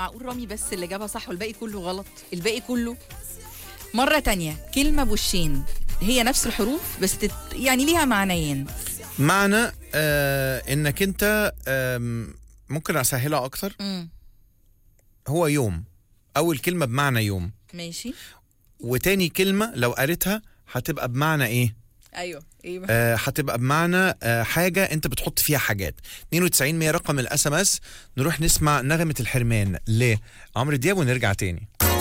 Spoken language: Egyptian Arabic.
معقول رامي بس اللي جابها صح والباقي كله غلط الباقي كله مرة تانية كلمة بوشين هي نفس الحروف بس تت... يعني ليها معنيين معنى آه انك انت آم، ممكن اسهلها اكتر مم. هو يوم اول كلمه بمعنى يوم ماشي وتاني كلمه لو قريتها هتبقى بمعنى ايه ايوه ايه بقى؟ آه هتبقى بمعنى آه حاجه انت بتحط فيها حاجات 92 100 رقم الاس ام اس نروح نسمع نغمه الحرمان لعمرو دياب ونرجع تاني